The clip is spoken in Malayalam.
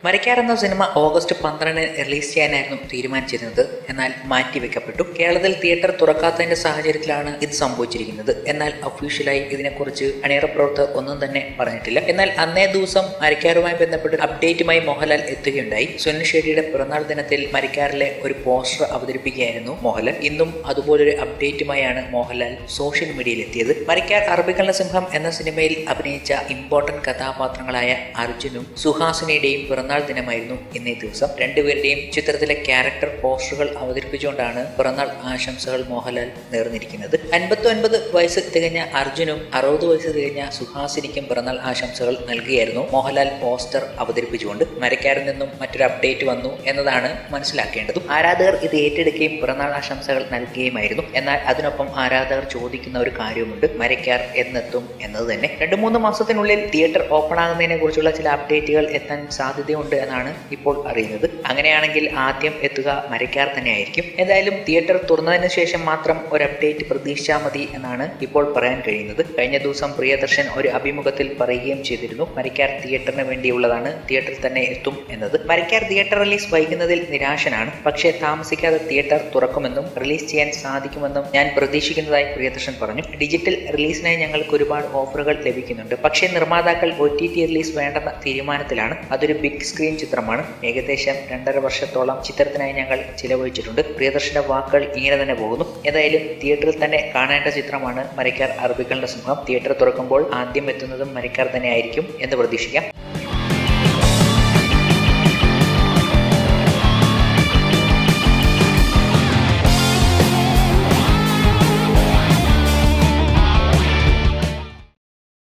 മരക്കാർ എന്ന സിനിമ ഓഗസ്റ്റ് പന്ത്രണ്ടിന് റിലീസ് ചെയ്യാനായിരുന്നു തീരുമാനിച്ചിരുന്നത് എന്നാൽ മാറ്റിവെക്കപ്പെട്ടു കേരളത്തിൽ തിയേറ്റർ തുറക്കാത്തതിന്റെ സാഹചര്യത്തിലാണ് ഇത് സംഭവിച്ചിരിക്കുന്നത് എന്നാൽ ഒഫീഷ്യലായി ഇതിനെക്കുറിച്ച് അണിയറ പ്രവർത്തകർ ഒന്നും തന്നെ പറഞ്ഞിട്ടില്ല എന്നാൽ അന്നേ ദിവസം മരക്കാരുമായി ബന്ധപ്പെട്ട് അപ്ഡേറ്റുമായി മോഹൻലാൽ എത്തുകയുണ്ടായി സുനിൽ ഷെട്ടിയുടെ പിറന്നാൾ ദിനത്തിൽ മരക്കാറിലെ ഒരു പോസ്റ്റർ അവതരിപ്പിക്കുകയായിരുന്നു മോഹൻലാൽ ഇന്നും അതുപോലൊരു അപ്ഡേറ്റുമായാണ് മോഹൻലാൽ സോഷ്യൽ മീഡിയയിൽ എത്തിയത് മരക്കാർ അറബിക്കള്ള സിംഹം എന്ന സിനിമയിൽ അഭിനയിച്ച ഇമ്പോർട്ടന്റ് കഥാപാത്രങ്ങളായ അർജുനും സുഹാസിനിയുടെയും പിറന്നാൾ ദിനമായിരുന്നു ഇന്നേ ദിവസം രണ്ടുപേരുടെയും ചിത്രത്തിലെ ക്യാരക്ടർ പോസ്റ്ററുകൾ അവതരിപ്പിച്ചുകൊണ്ടാണ് പിറന്നാൾ ആശംസകൾ മോഹൻലാൽ നേർന്നിരിക്കുന്നത് അൻപത്തി ഒൻപത് വയസ്സ് തികഞ്ഞ അർജുനും അറുപത് വയസ്സ് തികഞ്ഞ സുഹാസിനിക്കും പിറന്നാൾ ആശംസകൾ നൽകുകയായിരുന്നു മോഹൻലാൽ പോസ്റ്റർ അവതരിപ്പിച്ചുകൊണ്ട് മരക്കാരിൽ നിന്നും മറ്റൊരു അപ്ഡേറ്റ് വന്നു എന്നതാണ് മനസ്സിലാക്കേണ്ടതും ആരാധകർ ഇത് ഏറ്റെടുക്കുകയും പിറന്നാൾ ആശംസകൾ നൽകുകയുമായിരുന്നു എന്നാൽ അതിനൊപ്പം ആരാധകർ ചോദിക്കുന്ന ഒരു കാര്യമുണ്ട് മരക്കാർ എന്നെത്തും എന്നത് തന്നെ രണ്ടു മൂന്ന് മാസത്തിനുള്ളിൽ തിയേറ്റർ ഓപ്പൺ ആകുന്നതിനെ കുറിച്ചുള്ള ചില അപ്ഡേറ്റുകൾ എത്താൻ സാധ്യതയുണ്ട് എന്നാണ് ഇപ്പോൾ അറിയുന്നത് അങ്ങനെയാണെങ്കിൽ ആദ്യം എത്തുക മരക്കാർ തന്നെയായിരിക്കും എന്തായാലും തിയേറ്റർ തുറന്നതിന് ശേഷം മാത്രം ഒരു അപ്ഡേറ്റ് പ്രതീക്ഷിച്ചാൽ മതി എന്നാണ് ഇപ്പോൾ പറയാൻ കഴിയുന്നത് കഴിഞ്ഞ ദിവസം പ്രിയദർശൻ ഒരു അഭിമുഖത്തിൽ പറയുകയും ചെയ്തിരുന്നു മരക്കാർ തിയേറ്ററിന് വേണ്ടിയുള്ളതാണ് തിയേറ്ററിൽ തന്നെ എത്തും എന്നത് മരക്കാർ തിയേറ്റർ റിലീസ് വൈകുന്നതിൽ നിരാശനാണ് പക്ഷേ താമസിക്കാതെ തിയേറ്റർ തുറക്കുമെന്നും റിലീസ് ചെയ്യാൻ സാധിക്കുമെന്നും ഞാൻ പ്രതീക്ഷിക്കുന്നതായി പ്രിയദർശൻ പറഞ്ഞു ഡിജിറ്റൽ റിലീസിനായി ഞങ്ങൾക്ക് ഒരുപാട് ഓഫറുകൾ ലഭിക്കുന്നുണ്ട് പക്ഷേ നിർമ്മാതാക്കൾ ഒ ടി ടി റിലീസ് വേണ്ടെന്ന തീരുമാനത്തിലാണ് അതൊരു ബിഗ് സ്ക്രീൻ ചിത്രമാണ് ഏകദേശം രണ്ടര വർഷത്തോളം ചിത്രത്തിനായി ഞങ്ങൾ ചിലവഴിച്ചിട്ടുണ്ട് പ്രിയദർശന്റെ വാക്കുകൾ ഇങ്ങനെ തന്നെ പോകുന്നു ഏതായാലും തിയേറ്ററിൽ തന്നെ കാണേണ്ട ചിത്രമാണ് മരക്കാർ അറബികളുടെ സിംഹം തിയേറ്റർ തുറക്കുമ്പോൾ ആദ്യം എത്തുന്നതും മരക്കാർ തന്നെ ആയിരിക്കും എന്ന് പ്രതീക്ഷിക്കാം